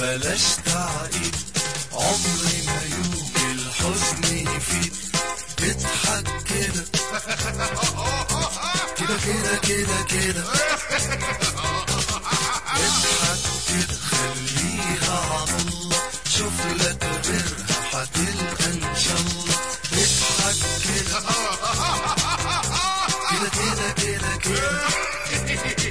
بلاش تعقيد عمري ما يوجي الحزن يفيد اضحك كده كده كده كده كده اضحك كده خليها على الله شوف لك غيرها هتلقى ان شاء الله اضحك كده كده كده كده كده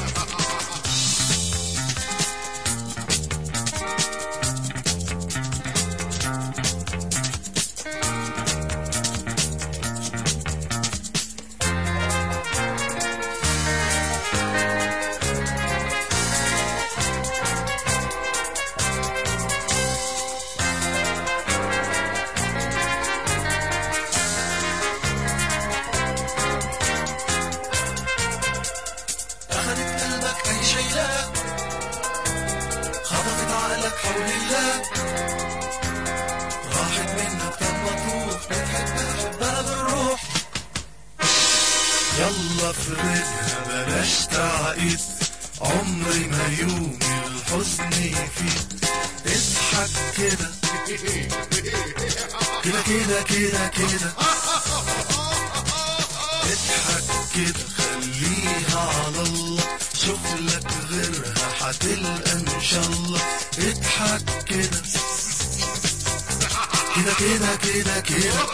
أخذت قلبك أي شيلات خبطت عقلك حول الله راحت منك كم مطروح بتحبها حبها بالروح يلا افردها بلاش تعقيد عمري ما يوم الحزن يفيد اضحك كده كده كده كده كده اضحك كده خليها على الله شوف لك غيرها هتلقى ان شاء الله اضحك كده كده كده كده كده